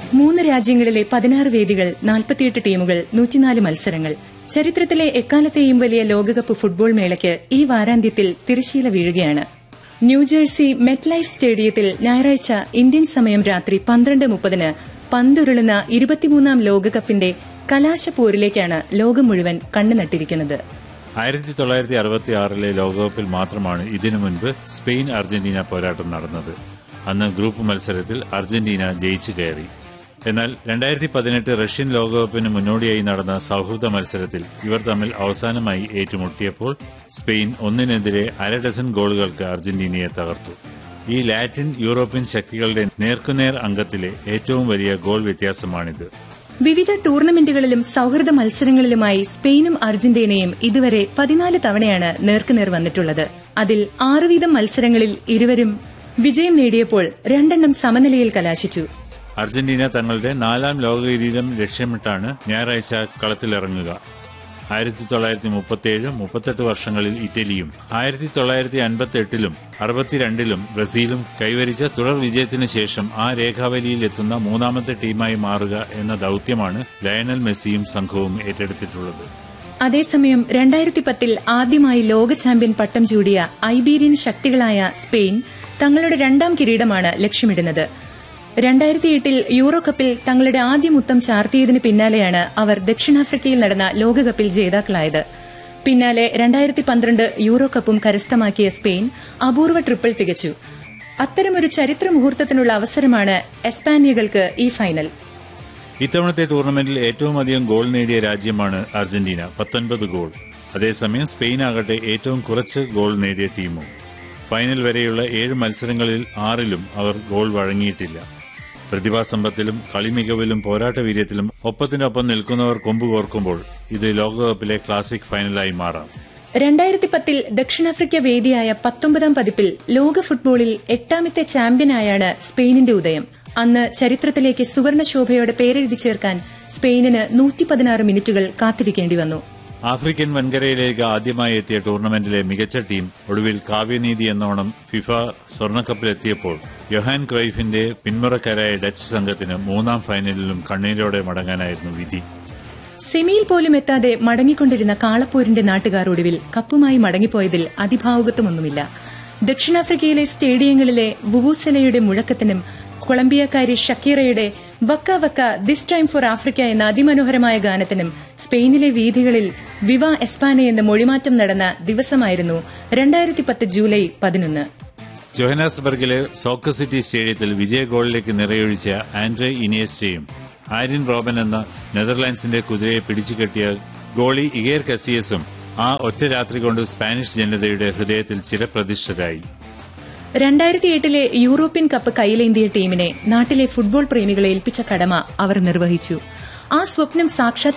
മൂന്ന് രാജ്യങ്ങളിലെ പതിനാറ് വേദികൾ നാൽപ്പത്തിയെട്ട് ടീമുകൾ നൂറ്റിനാല് മത്സരങ്ങൾ ചരിത്രത്തിലെ എക്കാലത്തെയും വലിയ ലോകകപ്പ് ഫുട്ബോൾ മേളയ്ക്ക് ഈ വാരാന്ത്യത്തിൽ തിരശീല വീഴുകയാണ് ന്യൂജേഴ്സി മെറ്റ്ലൈഫ് സ്റ്റേഡിയത്തിൽ ഞായറാഴ്ച ഇന്ത്യൻ സമയം രാത്രി പന്ത്രണ്ട് മുപ്പതിന് പന്തുരുളുന്ന ഇരുപത്തിമൂന്നാം ലോകകപ്പിന്റെ കലാശപ്പോരിലേക്കാണ് ലോകം മുഴുവൻ കണ്ണുനട്ടിരിക്കുന്നത് ആയിരത്തി തൊള്ളായിരത്തി അറുപത്തി ആറിലെ ലോകകപ്പിൽ മാത്രമാണ് ഇതിനു മുൻപ് സ്പെയിൻ അർജന്റീന പോരാട്ടം നടന്നത് അന്ന് ഗ്രൂപ്പ് മത്സരത്തിൽ അർജന്റീന ജയിച്ചു കയറി എന്നാൽ രണ്ടായിരത്തി പതിനെട്ട് റഷ്യൻ ലോകകപ്പിന് മുന്നോടിയായി നടന്ന സൌഹൃദ മത്സരത്തിൽ ഇവർ തമ്മിൽ അവസാനമായി ഏറ്റുമുട്ടിയപ്പോൾ സ്പെയിൻ ഒന്നിനെതിരെ അര ഡസൻ ഗോളുകൾക്ക് അർജന്റീനയെ തകർത്തു ഈ ലാറ്റിൻ യൂറോപ്യൻ ശക്തികളുടെ നേർക്കുനേർ അംഗത്തിലെ ഏറ്റവും വലിയ ഗോൾ വ്യത്യാസമാണിത് വിവിധ ടൂർണമെന്റുകളിലും സൌഹൃദ മത്സരങ്ങളിലുമായി സ്പെയിനും അർജന്റീനയും ഇതുവരെ പതിനാല് തവണയാണ് നേർക്കുനേർ വന്നിട്ടുള്ളത് അതിൽ ആറ് വീതം മത്സരങ്ങളിൽ ഇരുവരും വിജയം നേടിയപ്പോൾ രണ്ടെണ്ണം സമനിലയിൽ കലാശിച്ചു അർജന്റീന തങ്ങളുടെ നാലാം ലോക കിരീടം ലക്ഷ്യമിട്ടാണ് ഞായറാഴ്ച കളത്തിലിറങ്ങുക ആയിരത്തി തൊള്ളായിരത്തി മുപ്പത്തിയേഴ് മുപ്പത്തെട്ട് വർഷങ്ങളിൽ ഇറ്റലിയും ആയിരത്തി തൊള്ളായിരത്തി അൻപത്തി എട്ടിലും അറുപത്തിരണ്ടിലും ബ്രസീലും കൈവരിച്ച തുടർ വിജയത്തിന് ശേഷം ആ രേഖാവലിയിൽ എത്തുന്ന മൂന്നാമത്തെ ടീമായി മാറുക എന്ന ദൌത്യമാണ് ലയണൽ മെസ്സിയും സംഘവും ഏറ്റെടുത്തിട്ടുള്ളത് അതേസമയം രണ്ടായിരത്തി പത്തിൽ ആദ്യമായി ലോക ചാമ്പ്യൻ പട്ടം ചൂടിയ ഐബീരിയൻ ശക്തികളായ സ്പെയിൻ തങ്ങളുടെ രണ്ടാം കിരീടമാണ് ലക്ഷ്യമിടുന്നത് രണ്ടായിരത്തി എട്ടിൽ യൂറോ കപ്പിൽ തങ്ങളുടെ ആദ്യ മുത്തം ചാർത്തിയതിന് പിന്നാലെയാണ് അവർ ദക്ഷിണാഫ്രിക്കയിൽ നടന്ന ലോകകപ്പിൽ ജേതാക്കളായത് പിന്നാലെ രണ്ടായിരത്തി പന്ത്രണ്ട് യൂറോ കപ്പും കരസ്ഥമാക്കിയ സ്പെയിൻ അപൂർവ ട്രിപ്പിൾ തികച്ചു അത്തരമൊരു ചരിത്ര മുഹൂർത്തത്തിനുള്ള അവസരമാണ് എസ്പാനിയകൾക്ക് ഈ ഫൈനൽ ഇത്തവണത്തെ ടൂർണമെന്റിൽ ഏറ്റവും അധികം ഗോൾ നേടിയ രാജ്യമാണ് അർജന്റീന പത്തൊൻപത് ഗോൾ അതേസമയം സ്പെയിൻ ആകട്ടെ ഏറ്റവും കുറച്ച് ഗോൾ നേടിയ ടീമും ഫൈനൽ വരെയുള്ള ഏഴ് മത്സരങ്ങളിൽ ആറിലും അവർ ഗോൾ വഴങ്ങിയിട്ടില്ല പ്രതിഭാസമ്പത്തിലും കളിമികവിലും പോരാട്ട വീര്യത്തിലും ഒപ്പത്തിനൊപ്പം നിൽക്കുന്നവർ കൊമ്പുകോർക്കുമ്പോൾ ഇത് ലോകകപ്പിലെ ക്ലാസിക് ഫൈനലായി മാറാം രണ്ടായിരത്തി പത്തിൽ ദക്ഷിണാഫ്രിക്ക വേദിയായ പത്തൊമ്പതാം പതിപ്പിൽ ലോക ഫുട്ബോളിൽ എട്ടാമത്തെ ചാമ്പ്യനായാണ് സ്പെയിനിന്റെ ഉദയം അന്ന് ചരിത്രത്തിലേക്ക് സുവർണ ശോഭയോടെ പേരെഴുതി ചേർക്കാൻ സ്പെയിനിന് നൂറ്റി പതിനാറ് മിനിറ്റുകൾ കാത്തിരിക്കേണ്ടി വന്നു ആഫ്രിക്കൻ വൻകരയിലേക്ക് ആദ്യമായി എത്തിയ ടൂർണമെന്റിലെ മികച്ച ടീം ഒടുവിൽ കാവ്യനീതി എന്നോണം ഫിഫ സ്വർണ്ണക്കപ്പിലെത്തിയപ്പോൾ യൊഹാൻ ക്രൈഫിന്റെ പിന്മുറക്കാരായ ഡച്ച് സംഘത്തിന് മൂന്നാം ഫൈനലിലും കണ്ണീരോടെ മടങ്ങാനായിരുന്നു വിധി സെമിയിൽ പോലും എത്താതെ മടങ്ങിക്കൊണ്ടിരുന്ന കാളപ്പോരിന്റെ നാട്ടുകാർ ഒടുവിൽ കപ്പുമായി മടങ്ങിപ്പോയതിൽ അതിഭാവുകത്വമൊന്നുമില്ല ദക്ഷിണാഫ്രിക്കയിലെ സ്റ്റേഡിയങ്ങളിലെ വുവൂസലയുടെ മുഴക്കത്തിനും കൊളംബിയക്കാരി ഷക്കീറയുടെ waka waka this time for Africa എന്ന അതിമനോഹരമായ ഗാനത്തിനും സ്പെയിനിലെ വീഥികളിൽ വിവ എസ്പാനെ എന്ന മൊഴിമാറ്റം നടന്ന ദിവസമായിരുന്നു രണ്ടായിരത്തി പത്ത് ജൂലൈ പതിനൊന്ന് ജോഹനാസ്ബർഗിലെ സോക്കർ സിറ്റി സ്റ്റേഡിയത്തിൽ വിജയ ഗോളിലേക്ക് നിറയൊഴിച്ച ആൻഡ്രേ ഇനിയസ്റ്റയും ആര്യൻ റോബൻ എന്ന നെതർലാൻഡ്സിന്റെ കുതിരയെ പിടിച്ചുകെട്ടിയ ഗോളി ഇഗേർ കസിയസും ആ ഒറ്റ രാത്രി കൊണ്ട് സ്പാനിഷ് ജനതയുടെ ഹൃദയത്തിൽ ചിരപ്രതിഷ്ഠരായി രണ്ടായിരത്തി എട്ടിലെ യൂറോപ്യൻ കപ്പ് കൈയിലേന്തിയ ടീമിനെ നാട്ടിലെ ഫുട്ബോൾ പ്രേമികളെ ഏൽപ്പിച്ച കടമ അവർ നിർവഹിച്ചു ആ സ്വപ്നം സാക്ഷാത്